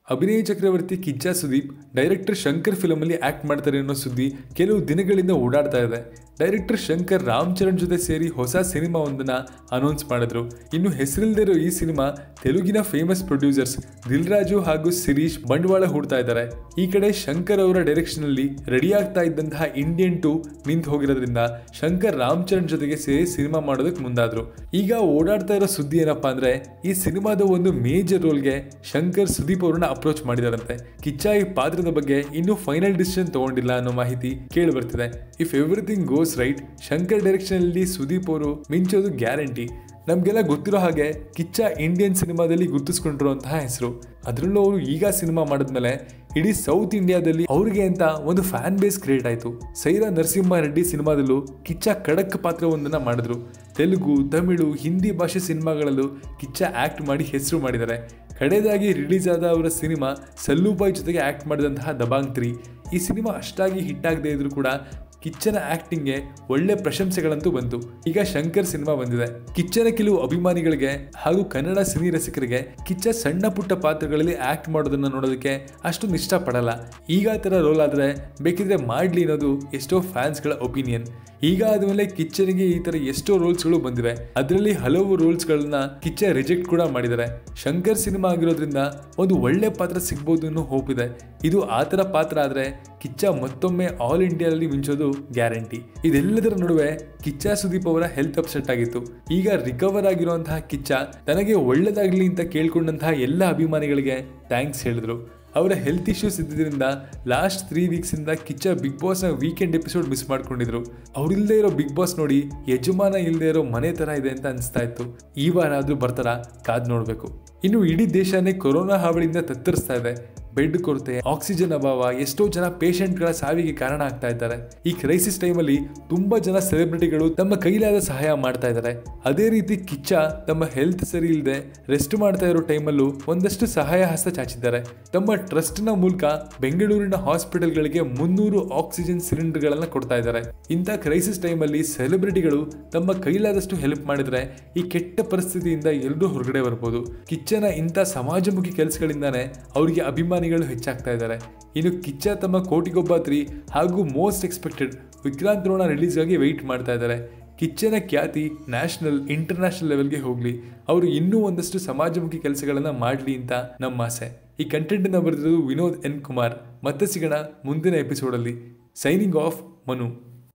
ಅಭಿನಯ ಚಕ್ರವರ್ತಿ ಕಿಚ್ಚ ಸುದೀಪ್ ಡೈರೆಕ್ಟರ್ ಶಂಕರ್ ಫಿಲಮಲ್ಲಿ ಆಕ್ಟ್ ಮಾಡ್ತಾರೆ ಅನ್ನೋ ಸುದ್ದಿ ಕೆಲವು ದಿನಗಳಿಂದ ಓಡಾಡ್ತಾ ಇದೆ ಡೈರೆಕ್ಟರ್ ಶಂಕರ್ ರಾಮ್ ಚರಣ್ ಜೊತೆ ಸೇರಿ ಹೊಸ ಸಿನಿಮಾವೊಂದನ್ನ ಅನೌನ್ಸ್ ಮಾಡಿದ್ರು ಇನ್ನು ಹೆಸರಿಲ್ದಿರೋ ಈ ಸಿನಿಮಾ ತೆಲುಗಿನ ಫೇಮಸ್ ಪ್ರೊಡ್ಯೂಸರ್ಸ್ ದಿಲ್ ರಾಜು ಹಾಗೂ ಸಿರೀಶ್ ಬಂಡವಾಳ ಹೂಡ್ತಾ ಇದ್ದಾರೆ ಈ ಕಡೆ ಶಂಕರ್ ಅವರ ಡೈರೆಕ್ಷನ್ ಅಲ್ಲಿ ರೆಡಿ ಆಗ್ತಾ ಇದ್ದಂತಹ ಇಂಡಿಯನ್ ಟು ನಿಂತು ಹೋಗಿರೋದ್ರಿಂದ ಶಂಕರ್ ರಾಮ್ ಚರಣ್ ಜೊತೆಗೆ ಸೇರಿ ಸಿನಿಮಾ ಮಾಡೋದಕ್ಕೆ ಮುಂದಾದ್ರು ಈಗ ಓಡಾಡ್ತಾ ಇರೋ ಸುದ್ದಿ ಏನಪ್ಪಾ ಅಂದ್ರೆ ಈ ಸಿನಿಮಾದ ಒಂದು ಮೇಜರ್ ರೋಲ್ಗೆ ಶಂಕರ್ ಸುದೀಪ್ ಅವರನ್ನ ಅಪ್ರೋಚ್ ಮಾಡಿದಾರಂತೆ ಕಿಚ್ಚ ಈ ಪಾತ್ರದ ಬಗ್ಗೆ ಇನ್ನೂ ಫೈನಲ್ ಡಿಸಿಷನ್ ತಗೊಂಡಿಲ್ಲ ಅನ್ನೋ ಮಾಹಿತಿ ಕೇಳಿ ಬರ್ತಿದೆ if everything goes right Shankar direction ಅಲ್ಲಿ ಸುದೀಪ್ ಅವರು ಮಿಂಚೋದು ಗ್ಯಾರಂಟಿ ನಮ್ಗೆಲ್ಲ ಗೊತ್ತಿರೋ ಹಾಗೆ ಕಿಚ್ಚ ಇಂಡಿಯನ್ ಸಿನಿಮಾದಲ್ಲಿ ಗುರುತಿಸ್ಕೊಂಡಿರುವಂತಹ ಹೆಸರು ಅದರಲ್ಲೂ ಅವರು ಈಗ ಸಿನಿಮಾ ಮಾಡಿದ್ಮೇಲೆ ಇಡೀ ಸೌತ್ ಇಂಡಿಯಾದಲ್ಲಿ ಅವ್ರಿಗೆ ಅಂತ ಒಂದು ಫ್ಯಾನ್ ಬೇಸ್ ಕ್ರಿಯೇಟ್ ಆಯಿತು ಸೈರಾ ನರಸಿಂಹ ರೆಡ್ಡಿ ಸಿನಿಮಾದಲ್ಲೂ ಕಿಚ್ಚ ಖಡಕ್ ಪಾತ್ರವೊಂದನ್ನು ಮಾಡಿದ್ರು ತೆಲುಗು ತಮಿಳು ಹಿಂದಿ ಭಾಷೆ ಸಿನಿಮಾಗಳಲ್ಲೂ ಕಿಚ್ಚ ಆಕ್ಟ್ ಮಾಡಿ ಹೆಸರು ಮಾಡಿದ್ದಾರೆ ಕಡೆಯದಾಗಿ ರಿಲೀಸ್ ಆದ ಅವರ ಸಿನಿಮಾ ಸಲ್ಲೂಬಾಯ್ ಜೊತೆಗೆ ಆಕ್ಟ್ ಮಾಡಿದಂತಹ ದಬಾಂಗ್ ತ್ರೀ ಈ ಸಿನಿಮಾ ಅಷ್ಟಾಗಿ ಹಿಟ್ ಆಗದೆ ಇದ್ರೂ ಕೂಡ ಕಿಚ್ಚನ ಆಕ್ಟಿಂಗ್ಗೆ ಒಳ್ಳೆ ಪ್ರಶಂಸೆಗಳಂತೂ ಬಂತು ಈಗ ಶಂಕರ್ ಸಿನಿಮಾ ಬಂದಿದೆ ಕಿಚ್ಚನ ಕೆಲವು ಅಭಿಮಾನಿಗಳಿಗೆ ಹಾಗೂ ಕನ್ನಡ ಸಿನಿ ರಸಿಕರಿಗೆ ಕಿಚ್ಚ ಸಣ್ಣ ಪುಟ್ಟ ಪಾತ್ರಗಳಲ್ಲಿ ಆಕ್ಟ್ ಮಾಡೋದನ್ನ ನೋಡೋದಕ್ಕೆ ಅಷ್ಟು ಇಷ್ಟಪಡಲ್ಲ ಈಗ ಆ ಥರ ರೋಲ್ ಆದರೆ ಬೇಕಿದ್ರೆ ಮಾಡ್ಲಿ ಅನ್ನೋದು ಎಷ್ಟೋ ಫ್ಯಾನ್ಸ್ಗಳ ಒಪಿನಿಯನ್ ಈಗ ಆದಮೇಲೆ ಕಿಚ್ಚನಿಗೆ ಈ ತರ ಎಷ್ಟೋ ರೋಲ್ಸ್ಗಳು ಬಂದಿವೆ ಅದರಲ್ಲಿ ಹಲವು ರೋಲ್ಸ್ಗಳನ್ನ ಕಿಚ್ಚ ರಿಜೆಕ್ಟ್ ಕೂಡ ಮಾಡಿದ್ದಾರೆ ಶಂಕರ್ ಸಿನಿಮಾ ಆಗಿರೋದ್ರಿಂದ ಒಂದು ಒಳ್ಳೆ ಪಾತ್ರ ಸಿಗ್ಬೋದು ಅನ್ನೋ ಹೋಪ್ ಇದೆ ಇದು ಆ ಥರ ಪಾತ್ರ ಆದರೆ ಕಿಚ್ಚ ಮತ್ತೊಮ್ಮೆ ಆಲ್ ಇಂಡಿಯಾದಲ್ಲಿ ಮಿಂಚೋದು ಗ್ಯಾರಂಟಿ ಇದೆಲ್ಲದರ ನಡುವೆ ಕಿಚ್ಚ ಸುದೀಪ್ ಅವರ ಹೆಲ್ತ್ ಅಪ್ಸೆಟ್ ಆಗಿತ್ತು ಈಗ ರಿಕವರ್ ಆಗಿರುವಂತಹ ಕಿಚ್ಚ ತನಗೆ ಒಳ್ಳೇದಾಗ್ಲಿ ಅಂತ ಕೇಳ್ಕೊಂಡಂತಹ ಎಲ್ಲ ಅಭಿಮಾನಿಗಳಿಗೆ ಥ್ಯಾಂಕ್ಸ್ ಹೇಳಿದ್ರು ಅವರ ಹೆಲ್ತ್ ಇಶ್ಯೂಸ್ ಇದ್ದಿದ್ದರಿಂದ ಲಾಸ್ಟ್ ತ್ರೀ ವೀಕ್ಸಿಂದ ಕಿಚ್ಚ ಬಿಗ್ ಬಾಸ್ನ ವೀಕೆಂಡ್ ಎಪಿಸೋಡ್ ಮಿಸ್ ಮಾಡ್ಕೊಂಡಿದ್ರು ಅವ್ರಿಲ್ಲದೆ ಇರೋ ಬಿಗ್ ಬಾಸ್ ನೋಡಿ ಯಜಮಾನ ಇಲ್ಲದೆ ಇರೋ ಮನೆ ಥರ ಇದೆ ಅಂತ ಅನಿಸ್ತಾ ಇತ್ತು ಈ ವಾರ ಆದರೂ ಬರ್ತಾರ ಕಾದ್ ನೋಡಬೇಕು ಇನ್ನು ಇಡೀ ದೇಶನೇ ಕೊರೋನಾ ಹಾವಳಿಯಿಂದ ತತ್ತರಿಸ್ತಾ ಇದೆ ಬೆಡ್ ಕೊರತೆ ಆಕ್ಸಿಜನ್ ಅಭಾವ ಎಷ್ಟೋ ಜನ ಪೇಷಂಟ್ಗಳ ಸಾವಿಗೆ ಕಾರಣ ಆಗ್ತಾ ಇದ್ದಾರೆ ಈ ಕ್ರೈಸಿಸ್ ಟೈಮಲ್ಲಿ ತುಂಬಾ ಜನ ಸೆಲೆಬ್ರಿಟಿಗಳು ತಮ್ಮ ಕೈಲಾದ ಸಹಾಯ ಮಾಡ್ತಾ ಇದ್ದಾರೆ ಅದೇ ರೀತಿ ಕಿಚ್ಚ ತಮ್ಮ ಹೆಲ್ತ್ ಸರಿ ಇಲ್ಲದೆ ರೆಸ್ಟ್ ಮಾಡ್ತಾ ಇರೋ ಟೈಮಲ್ಲೂ ಒಂದಷ್ಟು ಸಹಾಯ ಹಸ್ತ ಚಾಚಿದ್ದಾರೆ ತಮ್ಮ ಟ್ರಸ್ಟ್ನ ಮೂಲಕ ಬೆಂಗಳೂರಿನ ಹಾಸ್ಪಿಟಲ್ಗಳಿಗೆ ಮುನ್ನೂರು ಆಕ್ಸಿಜನ್ ಸಿಲಿಂಡರ್ಗಳನ್ನ ಕೊಡ್ತಾ ಇದ್ದಾರೆ ಇಂಥ ಕ್ರೈಸಿಸ್ ಟೈಮಲ್ಲಿ ಸೆಲೆಬ್ರಿಟಿಗಳು ತಮ್ಮ ಕೈಲಾದಷ್ಟು ಹೆಲ್ಪ್ ಮಾಡಿದ್ರೆ ಈ ಕೆಟ್ಟ ಪರಿಸ್ಥಿತಿಯಿಂದ ಎಲ್ಲರೂ ಹೊರಗಡೆ ಬರ್ಬೋದು ಕಿಚ್ಚನ ಇಂಥ ಸಮಾಜಮುಖಿ ಕೆಲಸಗಳಿಂದಾನೇ ಅವರಿಗೆ ಅಭಿಮಾನಿಗಳು ಹೆಚ್ಚಾಗ್ತಾ ಇದ್ದಾರೆ ಇನ್ನು ಕಿಚ್ಚ ತಮ್ಮ ಕೋಟಿಗೊಬ್ಬ ತ್ರೀ ಹಾಗೂ ಮೋಸ್ಟ್ ಎಕ್ಸ್ಪೆಕ್ಟೆಡ್ ವಿಕ್ರಾಂತ್ ರೋಣ ರಿಲೀಸ್ಗಾಗಿ ವೆಯ್ಟ್ ಮಾಡ್ತಾ ಇದ್ದಾರೆ ಕಿಚ್ಚನ ಖ್ಯಾತಿ ನ್ಯಾಷನಲ್ ಇಂಟರ್ನ್ಯಾಷನಲ್ ಲೆವೆಲ್ಗೆ ಹೋಗಲಿ ಅವರು ಇನ್ನೂ ಒಂದಷ್ಟು ಸಮಾಜಮುಖಿ ಕೆಲಸಗಳನ್ನು ಮಾಡಲಿ ಅಂತ ನಮ್ಮ ಆಸೆ ಈ ಕಂಟೆಂಟನ್ನು ಬರೆದಿರೋದು ವಿನೋದ್ ಎನ್ ಕುಮಾರ್ ಮತ್ತೆ ಸಿಗೋಣ ಮುಂದಿನ ಎಪಿಸೋಡಲ್ಲಿ ಸೈನಿಂಗ್ ಆಫ್ ಮನು